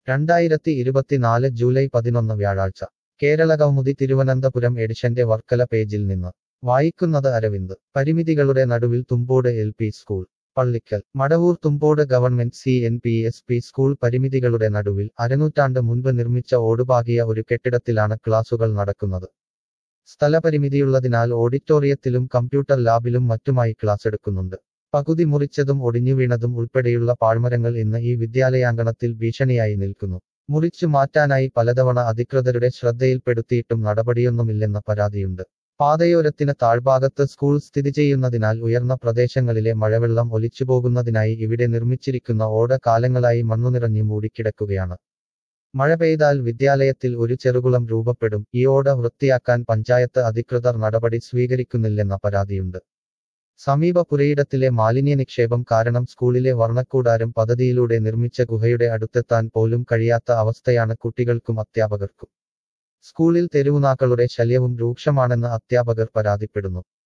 രണ്ടായിരത്തി ഇരുപത്തിനാല് ജൂലൈ പതിനൊന്ന് വ്യാഴാഴ്ച കേരള കൗമുദി തിരുവനന്തപുരം എഡിഷന്റെ വർക്കല പേജിൽ നിന്ന് വായിക്കുന്നത് അരവിന്ദ് പരിമിതികളുടെ നടുവിൽ Thumbode L P school Pallikkal Madavoor Thumbode government C N P S P school പരിമിതികളുടെ നടുവിൽ അരനൂറ്റാണ്ട് മുൻപ് നിർമ്മിച്ച ഓടുപാകിയ ഒരു കെട്ടിടത്തിലാണ് ക്ലാസുകൾ നടക്കുന്നത് സ്ഥലപരിമിതിയുള്ളതിനാൽ ഓഡിറ്റോറിയത്തിലും കമ്പ്യൂട്ടർ ലാബിലും മറ്റുമായി ക്ലാസ് എടുക്കുന്നുണ്ട് പകുതി മുറിച്ചതും ഒടിഞ്ഞുവീണതും ഉൾപ്പെടെയുള്ള പാഴ്മരങ്ങൾ ഇന്ന് ഈ വിദ്യാലയാങ്കണത്തിൽ ഭീഷണിയായി നിൽക്കുന്നു മുറിച്ചു മാറ്റാനായി പലതവണ അധികൃതരുടെ ശ്രദ്ധയിൽപ്പെടുത്തിയിട്ടും നടപടിയൊന്നുമില്ലെന്ന പരാതിയുണ്ട് പാതയോരത്തിന് താഴ്ഭാഗത്ത് സ്കൂൾ സ്ഥിതി ചെയ്യുന്നതിനാൽ ഉയർന്ന പ്രദേശങ്ങളിലെ മഴവെള്ളം ഒലിച്ചുപോകുന്നതിനായി ഇവിടെ നിർമ്മിച്ചിരിക്കുന്ന ഓട കാലങ്ങളായി മണ്ണുനിറഞ്ഞു മൂടിക്കിടക്കുകയാണ് മഴ പെയ്താൽ വിദ്യാലയത്തിൽ ഒരു ചെറുകുളം രൂപപ്പെടും ഈ ഓട വൃത്തിയാക്കാൻ പഞ്ചായത്ത് അധികൃതർ നടപടി സ്വീകരിക്കുന്നില്ലെന്ന പരാതിയുണ്ട് സമീപ പുരയിടത്തിലെ മാലിന്യ നിക്ഷേപം കാരണം സ്കൂളിലെ വർണ്ണക്കൂടാരം പദ്ധതിയിലൂടെ നിർമ്മിച്ച ഗുഹയുടെ അടുത്തെത്താൻ പോലും കഴിയാത്ത അവസ്ഥയാണ് കുട്ടികൾക്കും അധ്യാപകർക്കും സ്കൂളിൽ തെരുവുനാക്കളുടെ ശല്യവും രൂക്ഷമാണെന്ന് അധ്യാപകർ പരാതിപ്പെടുന്നു